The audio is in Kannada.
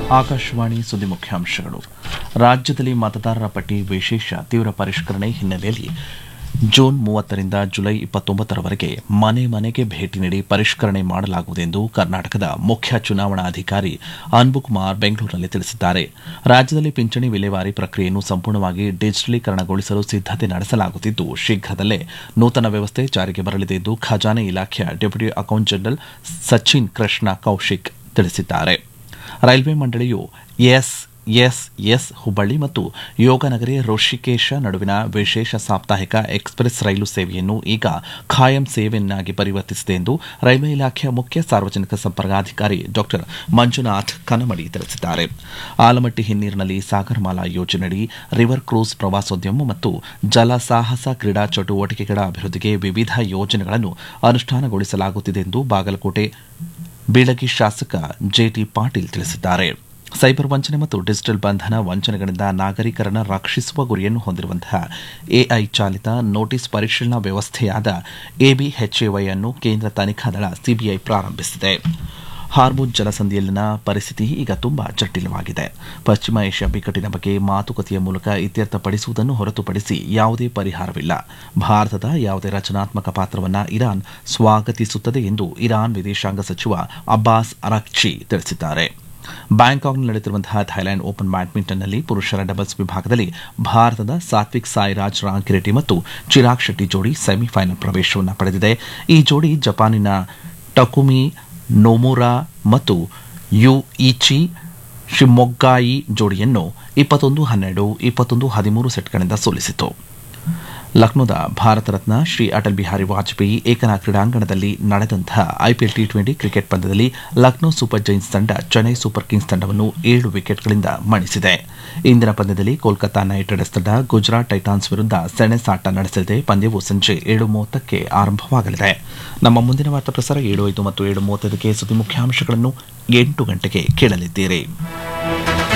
ಆಕಾಶವಾಣಿ ಸುದ್ದಿ ಮುಖ್ಯಾಂಶಗಳು ರಾಜ್ಯದಲ್ಲಿ ಮತದಾರರ ಪಟ್ಟಿ ವಿಶೇಷ ತೀವ್ರ ಪರಿಷ್ಕರಣೆ ಹಿನ್ನೆಲೆಯಲ್ಲಿ ಜೂನ್ ಮೂವತ್ತರಿಂದ ಜುಲೈ ಇಪ್ಪತ್ತೊಂಬತ್ತರವರೆಗೆ ಮನೆ ಮನೆಗೆ ಭೇಟಿ ನೀಡಿ ಪರಿಷ್ಕರಣೆ ಮಾಡಲಾಗುವುದೆಂದು ಕರ್ನಾಟಕದ ಮುಖ್ಯ ಚುನಾವಣಾಧಿಕಾರಿ ಅನ್ಬುಕುಮಾರ್ ಬೆಂಗಳೂರಿನಲ್ಲಿ ತಿಳಿಸಿದ್ದಾರೆ ರಾಜ್ಯದಲ್ಲಿ ಪಿಂಚಣಿ ವಿಲೇವಾರಿ ಪ್ರಕ್ರಿಯೆಯನ್ನು ಸಂಪೂರ್ಣವಾಗಿ ಡಿಜಿಟಲೀಕರಣಗೊಳಿಸಲು ಸಿದ್ದತೆ ನಡೆಸಲಾಗುತ್ತಿದ್ದು ಶೀಘ್ರದಲ್ಲೇ ನೂತನ ವ್ಯವಸ್ಥೆ ಜಾರಿಗೆ ಬರಲಿದೆ ಎಂದು ಖಜಾನೆ ಇಲಾಖೆಯ deputy account general Sachin Krishna Kaushik ತಿಳಿಸಿದ್ದಾರೆ ರೈಲ್ವೆ ಮಂಡಳಿಯು ಎಸ್ ಎಸ್ ಎಸ್ ಹುಬ್ಬಳ್ಳಿ ಮತ್ತು ಯೋಗನಗರಿ ಋಷಿಕೇಶ ನಡುವಿನ ವಿಶೇಷ ಸಾಪ್ತಾಹಿಕ ಎಕ್ಸ್ಪ್ರೆಸ್ ರೈಲು ಸೇವೆಯನ್ನು ಈಗ ಖಾಯಂ ಸೇವೆಯನ್ನಾಗಿ ಪರಿವರ್ತಿಸಿದೆ ಎಂದು ರೈಲ್ವೆ ಇಲಾಖೆಯ ಮುಖ್ಯ ಸಾರ್ವಜನಿಕ ಸಂಪರ್ಕಾಧಿಕಾರಿ ಡಾ ಮಂಜುನಾಥ್ ಕನಮಡಿ ತಿಳಿಸಿದ್ದಾರೆ ಆಲಮಟ್ಟಿ ಹಿನ್ನೀರಿನಲ್ಲಿ ಸಾಗರಮಾಲಾ ಯೋಜನೆಯಡಿ ರಿವರ್ ಕ್ರೂಸ್ ಪ್ರವಾಸೋದ್ಯಮ ಮತ್ತು ಜಲ ಸಾಹಸ ಕ್ರೀಡಾ ಚಟುವಟಿಕೆಗಳ ಅಭಿವೃದ್ಧಿಗೆ ವಿವಿಧ ಯೋಜನೆಗಳನ್ನು ಅನುಷ್ಠಾನಗೊಳಿಸಲಾಗುತ್ತಿದೆ ಎಂದು ಬಾಗಲಕೋಟೆ ಬೀಳಗಿ ಶಾಸಕ ಜೆಟಿ ಪಾಟೀಲ್ ತಿಳಿಸಿದ್ದಾರೆ ಸೈಬರ್ ವಂಚನೆ ಮತ್ತು ಡಿಜಿಟಲ್ ಬಂಧನ ವಂಚನೆಗಳಿಂದ ನಾಗರಿಕರನ್ನು ರಕ್ಷಿಸುವ ಗುರಿಯನ್ನು ಹೊಂದಿರುವಂತಹ ಎಐ ಚಾಲಿತ ನೋಟಿಸ್ ಪರಿಶೀಲನಾ ವ್ಯವಸ್ಥೆಯಾದ ಎಬಿಎಚ್ಎವೈ ಅನ್ನು ಕೇಂದ್ರ ತನಿಖಾ ದಳ ಸಿಬಿಐ ಪ್ರಾರಂಭಿಸಿದೆ ಹಾರ್ಮುಜ್ ಜಲಸಂಧಿಯಲ್ಲಿನ ಪರಿಸ್ಥಿತಿ ಈಗ ತುಂಬಾ ಜಟಿಲವಾಗಿದೆ ಪಶ್ಚಿಮ ಏಷ್ಯಾ ಬಿಕ್ಕಟ್ಟಿನ ಬಗ್ಗೆ ಮಾತುಕತೆಯ ಮೂಲಕ ಇತ್ಯರ್ಥಪಡಿಸುವುದನ್ನು ಹೊರತುಪಡಿಸಿ ಯಾವುದೇ ಪರಿಹಾರವಿಲ್ಲ ಭಾರತದ ಯಾವುದೇ ರಚನಾತ್ಮಕ ಪಾತ್ರವನ್ನು ಇರಾನ್ ಸ್ವಾಗತಿಸುತ್ತದೆ ಎಂದು ಇರಾನ್ ವಿದೇಶಾಂಗ ಸಚಿವ ಅಬ್ಬಾಸ್ ಅರಾಕ್ಚಿ ತಿಳಿಸಿದ್ದಾರೆ ಬ್ಯಾಂಕಾಕ್ನಲ್ಲಿ ನಡೆಯುತ್ತಿರುವಂತಹ ಥೈಲ್ಯಾಂಡ್ ಓಪನ್ ಬ್ಯಾಡ್ಮಿಂಟನ್ನಲ್ಲಿ ಪುರುಷರ ಡಬಲ್ಸ್ ವಿಭಾಗದಲ್ಲಿ ಭಾರತದ ಸಾತ್ವಿಕ್ ಸಾಯಿರಾಜ್ ರಾಂಕಿರೆಡ್ಡಿ ಮತ್ತು ಚಿರಾಗ್ ಶೆಟ್ಟಿ ಜೋಡಿ ಸೆಮಿಫೈನಲ್ ಪ್ರವೇಶವನ್ನು ಪಡೆದಿದೆ ಈ ಜೋಡಿ ಜಪಾನಿನ ಟಕುಮಿ ನೋಮುರಾ ಮತ್ತು ಯು ಇಚಿ ಶಿಮೊಗ್ಗಾಯಿ ಜೋಡಿಯನ್ನು ಇಪ್ಪತ್ತೊಂದು ಹನ್ನೆರಡು ಇಪ್ಪತ್ತೊಂದು ಹದಿಮೂರು ಸೆಟ್ಗಳಿಂದ ಸೋಲಿಸಿತು ಲಕ್ನೋದ ಭಾರತ ರತ್ನ ಶ್ರೀ ಅಟಲ್ ಬಿಹಾರಿ ವಾಜಪೇಯಿ ಏಕನಾ ಕ್ರೀಡಾಂಗಣದಲ್ಲಿ ನಡೆದಂತಹ ಐಪಿಎಲ್ ಟಿ ಟ್ವೆಂಟಿ ಕ್ರಿಕೆಟ್ ಪಂದ್ಯದಲ್ಲಿ ಲಕ್ನೋ ಸೂಪರ್ ಜೈನ್ಸ್ ತಂಡ ಚೆನ್ನೈ ಸೂಪರ್ ಕಿಂಗ್ಸ್ ತಂಡವನ್ನು ಏಳು ವಿಕೆಟ್ಗಳಿಂದ ಮಣಿಸಿದೆ ಇಂದಿನ ಪಂದ್ಯದಲ್ಲಿ ಕೋಲ್ಕತಾ ನೈಟ್ ರೈಡರ್ಸ್ ತಂಡ ಗುಜರಾತ್ ಟೈಟಾನ್ಸ್ ವಿರುದ್ಧ ಸೆಣಸಾಟ ನಡೆಸಲಿದೆ ಪಂದ್ಯವು ಸಂಜೆ ಏಳು ಮೂವತ್ತಕ್ಕೆ ಆರಂಭವಾಗಲಿದೆ ನಮ್ಮ ಮುಂದಿನ ವಾರ್ತಾ ಪ್ರಸಾರ ಏಳು ಐದು ಮತ್ತು ಏಳು ಮೂವತ್ತೈದಕ್ಕೆ ಸುದ್ದಿ ಮುಖ್ಯಾಂಶಗಳನ್ನು ಎಂಟು ಗಂಟೆಗೆ ಕೇಳಲಿದ್ದೀರಿ